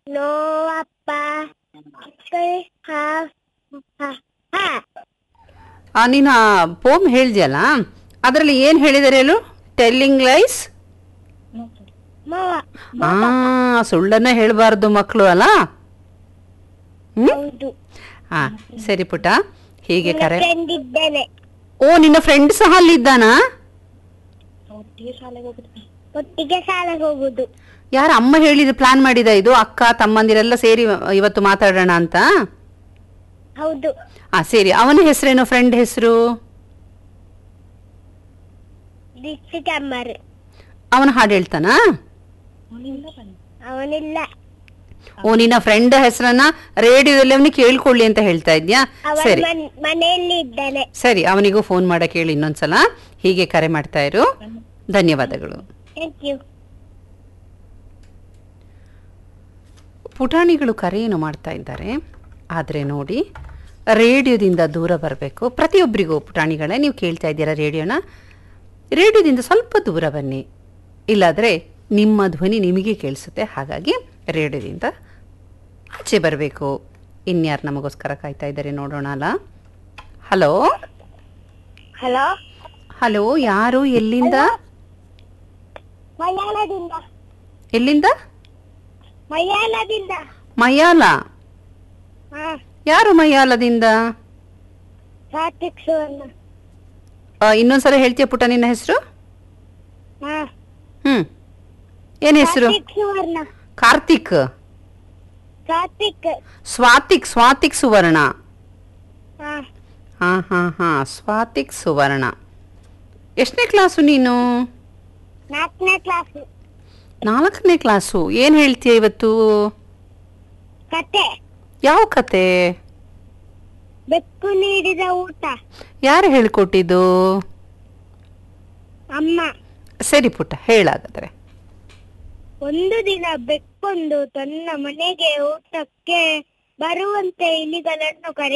no ಅಪ್ಪ ಹಾ ಹಾ ಆ, ನೀನು ಆ ಪೋಮ್ ಹೇಳ್ದ್ಯಲ್ಲ ಅದರಲ್ಲಿ ಏನು ಹೇಳಿದಾರೆ ಹೇಳು ಟೆಲ್ಲಿಂಗ್ ಲೈಸ್ ಮಾವ ಆ ಸುಳ್ಳನ್ನ ಹೇಳಬಾರ್ದು ಮಕ್ಕಳು ಅಲ್ಲ ಹ್ಮ್ ಹೌದು ಹಾ ಸರಿ ಪುಟ್ಟ ಹೀಗೆ ಕರೆ ಫ್ರೆಂಡ್ ಇದ್ದೇನೆ ಓ ನಿನ್ನ ಫ್ರೆಂಡ್ ಸಹ ಅಲ್ಲಿದ್ದಾನಾ ಒಟ್ಟಿಗೆ ಶಾಲೆಗೆ ಹೋಗುದು ಯಾರ ಅಮ್ಮ ಹೇಳಿದ ಪ್ಲಾನ್ ಮಾಡಿದ ಇದು ಅಕ್ಕ ತಮ್ಮಂದಿರೆಲ್ಲ ಸೇರಿ ಇವತ್ತು ಮಾತಾಡೋಣ ಅಂತ ಹೌದು ಆ ಸರಿ ಅವನ ಹೆಸರೇನು ಫ್ರೆಂಡ್ ಹೆಸರು ದೀಕ್ಷಿತ ಅಮ್ಮರು ಅವನ ಹಾಡು ಹೇಳ್ತಾನಾ ಅವನಿಲ್ಲ ಓ ನಿನ್ನ ಫ್ರೆಂಡ್ ಹೆಸರನ್ನ ರೇಡಿಯೋದಲ್ಲಿ ಅವನಿಗೆ ಕೇಳ್ಕೊಳ್ಳಿ ಅಂತ ಹೇಳ್ತಾ ಇದ್ಯಾ ಅವನ ಸರಿ ಮನ್- ಮನೆಯಲ್ಲಿ ಇದ್ದಾನೆ ಸರಿ ಅವನಿಗೂ ಫೋನ್ ಮಾಡಕ್ಕೆ ಹೇಳಿ ಇನ್ನೊಂದ್ಸಲ ಹೀಗೆ ಕರೆ ಮಾಡ್ತಾ ಇರು ಧನ್ಯವಾದಗಳು ಥ್ಯಾಂಕ್ ಯು ಪುಟಾಣಿಗಳು ಕರೆಯನ್ನು ಮಾಡ್ತಾ ಇದ್ದಾರೆ ಆದರೆ ನೋಡಿ ರೇಡಿಯೋದಿಂದ ದೂರ ಬರಬೇಕು ಪ್ರತಿಯೊಬ್ಬರಿಗೂ ಪುಟಾಣಿಗಳೇ ನೀವು ಕೇಳ್ತಾ ಇದ್ದೀರಾ ರೇಡಿಯೋನ ರೇಡಿಯೋದಿಂದ ಸ್ವಲ್ಪ ದೂರ ಬನ್ನಿ ಇಲ್ಲಾದರೆ ನಿಮ್ಮ ಧ್ವನಿ ನಿಮಗೆ ಕೇಳಿಸುತ್ತೆ ಹಾಗಾಗಿ ರೇಡಿಯೋದಿಂದ ಆಚೆ ಬರಬೇಕು ಇನ್ಯಾರು ನಮಗೋಸ್ಕರ ಕಾಯ್ತಾ ಇದ್ದಾರೆ ನೋಡೋಣ ಅಲ್ಲ ಹಲೋ ಹಲೋ ಹಲೋ ಯಾರು ಎಲ್ಲಿಂದ ಮಲಯಾಳದಿಂದ ಎಲ್ಲಿಂದ ಮಲಯಾಳದಿಂದ ಮಯಾಲ ಹಾ ಯಾರು ಮಯಾಲದಿಂದ ಕಾರ್ತಿಕ್ ಸುವರ್ಣ ಆ, ಇನ್ನೊಂದ್ಸಲ ಹೇಳ್ತೀಯ ಪುಟ್ಟ ನಿನ್ನ ಹೆಸರು ಹಾ ಹ್ಮ್ ಏನ್ ಹೆಸರು ಕಾರ್ತಿಕ್ ಸುವರ್ಣ ಕಾರ್ತಿಕ್ ಕಾರ್ತಿಕ್ ಸ್ವಾತಿಕ್ ಸ್ವಾತಿಕ್ ಸುವರ್ಣ ಹಾ ಹಾ ಹಾ ಹಾ ಸ್ವಾತಿಕ್ ಸುವರ್ಣ ಎಷ್ಟನೇ ಕ್ಲಾಸು ನೀನು ನಾಲ್ಕನೇ ಕ್ಲಾಸ್ ನಾಲ್ಕನೇ ಕ್ಲಾಸು ಏನ್ ಹೇಳ್ತೀಯ ಇವತ್ತು ಕತೆ ಯಾವ ಕತೆ ಬೆಕ್ಕು ನೀಡಿದ ಊಟ ಯಾರು ಹೇಳ್ಕೊಟ್ಟಿದ್ದು ಅಮ್ಮ ಸರಿ ಪುಟ್ಟ ಹೇಳಾಗಾದ್ರೆ ಒಂದು ದಿನ ಬೆಕ್ಕೊಂದು ತನ್ನ ಮನೆಗೆ ಊಟಕ್ಕೆ ಬರುವಂತೆ ಇಲಿಗಳನ್ನು ಕರೆ